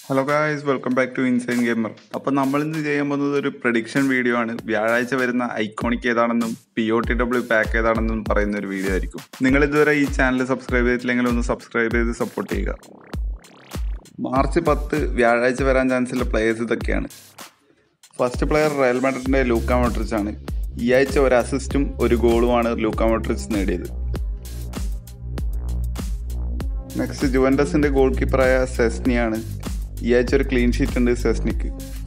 hello guys welcome back to insane gamer അപ്പൊ നമ്മൾ ഇന്ന് ചെയ്യാൻ പോകുന്നത് ഒരു പ്രഡിക്ഷൻ വീഡിയോ ആണ് വ്യാഴാഴ്ച വരുന്ന ഐക്കോണിക് ഏതാണെന്നും P O T W pack ഏതാണെന്നും പറയുന്ന ഒരു വീഡിയോ ആയിരിക്കും നിങ്ങൾ ഇതുവരെ ഈ ചാനൽ സബ്സ്ക്രൈബ് ചെയ്തിട്ടില്ലെങ്കിൽ ഒന്ന് സബ്സ്ക്രൈബ് ചെയ്ത് സപ്പോർട്ട് ചെയ്യുക മാർച്ച് പത്ത് വ്യാഴാഴ്ച വരാൻ ചാൻസ് ഉള്ള പ്ലേയേഴ്സ് ഇതൊക്കെയാണ് ഫസ്റ്റ് പ്ലെയർ റയൽ മാഡ്രിഡിന്റെ ലൂക്ക മോട്രിച്ച് ആണ് ഈ ആഴ്ച ഒരു അസിസ്റ്റും ഒരു ഗോളുമാണ് ലൂക്ക മോട്രിച്ച് നേടിയത് നെക്സ്റ്റ് ജുവൻഡസിന്റെ ഗോൾ കീപ്പറായ സെസ്നിയാണ് ഈ ആഴ്ച ഒരു ക്ലീൻ ഷീറ്റ് ഉണ്ട് സെസ്നിക്ക്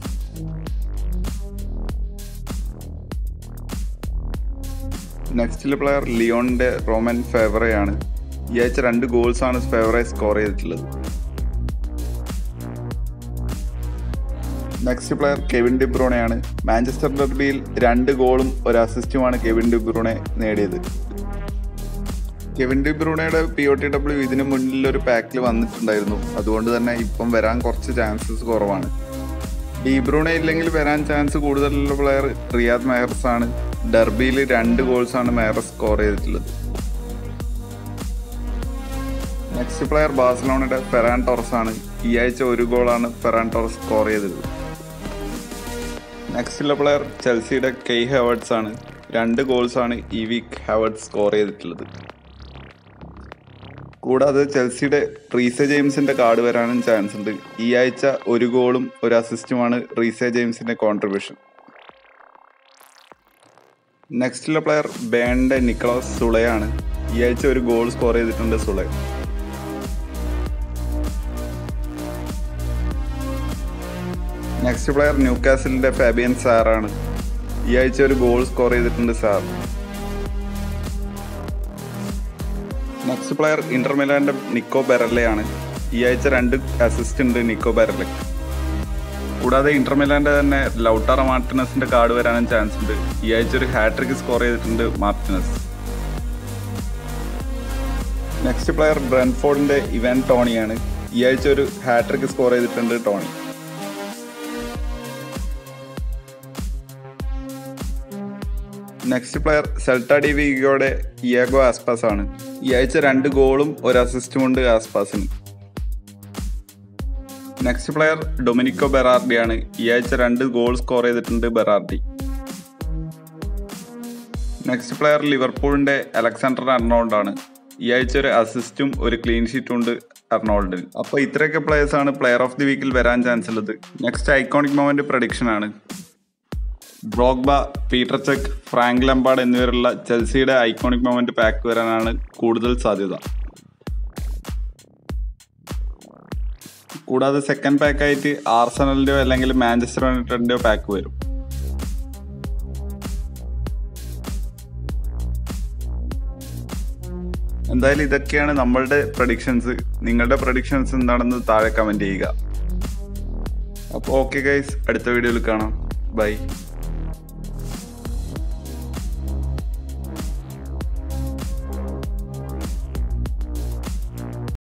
നെക്സ്റ്റിലെ പ്ലെയർ ലിയോണിന്റെ റോമൻ ഫേവറയാണ് ഈ ആഴ്ച രണ്ട് ഗോൾസ് ആണ് ഫേവറെ സ്കോർ ചെയ്തിട്ടുള്ളത് നെക്സ്റ്റ് പ്ലെയർ കെവിൻ ഡിബ്രൂണയാണ് മാഞ്ചസ്റ്റർ ഡെർബിയിൽ രണ്ട് ഗോളും ഒരു അസിസ്റ്റുമാണ് കെവിൻ ഡിബ്രൂണെ നേടിയത് കെവിൻ ഡിബ്രൂണയുടെ പി ഒ ടി ഡബ്ല്യു ഇതിന് മുന്നിൽ ഒരു പാക്കിൽ വന്നിട്ടുണ്ടായിരുന്നു അതുകൊണ്ട് തന്നെ ഇപ്പം വരാൻ കുറച്ച് ചാൻസസ് കുറവാണ് ഡിബ്രൂണെ ഇല്ലെങ്കിൽ വരാൻ ചാൻസ് കൂടുതലുള്ള പ്ലെയർ റിയാദ് മെഹർസ് ആണ് ഡെർബിയിൽ രണ്ട് ഗോൾസ് ആണ് മെഹർസ് സ്കോർ ചെയ്തിട്ടുള്ളത് നെക്സ്റ്റ് പ്ലെയർ ബാഴ്സലോണയുടെ ഫെറാൻ ടോറസ് ആണ് ഈ ആഴ്ച ഒരു ഗോളാണ് ഫെറാൻ ടോറസ് സ്കോർ ചെയ്തത് നെക്സ്റ്റുള്ള പ്ലെയർ ചെൽസിയുടെ കെയ് ഹെവേർട്സ് ആണ് രണ്ട് ഗോൾസ് ആണ് ഈ വീക്ക് ഹെവേർട്സ് സ്കോർ ചെയ്തിട്ടുള്ളത് കൂടാതെ ചെൽസിയുടെ റീസെ ജെയിംസിന്റെ കാർഡ് വരാനും ചാൻസ് ഉണ്ട് ഈ ആഴ്ച ഒരു ഗോളും ഒരു അസിസ്റ്റുമാണ് റീസെ ജെയിംസിന്റെ കോൺട്രിബ്യൂഷൻ നെക്സ്റ്റുള്ള പ്ലെയർ ബേണിന്റെ നിക്കോളാസ് സുളയാണ് ഈ ആഴ്ച ഒരു ഗോൾ സ്കോർ ചെയ്തിട്ടുണ്ട് സുളെ നെക്സ്റ്റ് പ്ലെയർ ന്യൂ കാസിലിന്റെ ഫാബിയൻ സാറാണ് ഈ ആഴ്ച ഒരു ഗോൾ സ്കോർ ചെയ്തിട്ടുണ്ട് സാർ നെക്സ്റ്റ് പ്ലെയർ ഇന്റർ മിലാന്റെ നിക്കോ ബെറല്ലയാണ് ഈ ആഴ്ച രണ്ട് അസിസ്റ്റ് ഉണ്ട് നിക്കോ ബെറല്ലയ്ക്ക് കൂടാതെ ഇന്റർ മിലാന്റെ തന്നെ ലൗട്ടാറ മാർട്ടിനസിന്റെ കാർഡ് വരാനും ചാൻസ് ഉണ്ട് ഈ ആഴ്ച ഒരു ഹാട്രിക് സ്കോർ ചെയ്തിട്ടുണ്ട് മാർട്ടിനസ് നെക്സ്റ്റ് പ്ലെയർ ബ്രൻഫോർഡിന്റെ ഇവൻ ടോണിയാണ് ഈ ആഴ്ച ഒരു ഹാട്രിക് സ്കോർ ചെയ്തിട്ടുണ്ട് Toney next player Celta de വിഗോയുടെ ഇയാഗോ ആസ്പാസ് ആണ് ഈ ആഴ്ച രണ്ട് ഗോളും ഒരു അസിസ്റ്റും ഉണ്ട് ആസ്പാസിന് നെക്സ്റ്റ് പ്ലെയർ ഡൊമിനിക്കോ ബെറാർഡി ആണ് ഈ ആഴ്ച രണ്ട് ഗോൾ സ്കോർ ചെയ്തിട്ടുണ്ട് ബെറാർഡി നെക്സ്റ്റ് പ്ലെയർ ലിവർപൂളിന്റെ അലക്സാണ്ടർ അർണോൾഡ് ആണ് ഈ ആഴ്ച ഒരു അസിസ്റ്റും ഒരു ക്ലീൻ ഷീറ്റും ഉണ്ട് അർണോൾഡിന് അപ്പോൾ ഇത്രയൊക്കെ പ്ലേയേഴ്സ് ആണ് പ്ലെയർ ഓഫ് ദി വീക്കിൽ വരാൻ ചാൻസ് ഉള്ളത് നെക്സ്റ്റ് ഐക്കോണിക് മൊമെന്റ് പ്രഡിക്ഷൻ ആണ് Drogba Petr Cech Frank Lampard എന്നിവരുള്ള ചെൽസിയുടെ ഐക്കോണിക് മൊമെന്റ് പാക്ക് വരാനാണ് കൂടുതൽ സാധ്യത കൂടാതെ സെക്കൻഡ് പാക്ക് ആയിട്ട് ആർസണലിന്റെയോ അല്ലെങ്കിൽ മാഞ്ചസ്റ്റർ യുണൈറ്റഡിന്റെയോ പാക്ക് വരും എന്തായാലും ഇതൊക്കെയാണ് നമ്മളുടെ പ്രഡിക്ഷൻസ് നിങ്ങളുടെ പ്രഡിക്ഷൻസ് എന്താണെന്ന് താഴെ കമന്റ് ചെയ്യുക അപ്പോൾ ഓക്കെ ഗൈസ് അടുത്ത വീഡിയോയിൽ കാണാം ബൈ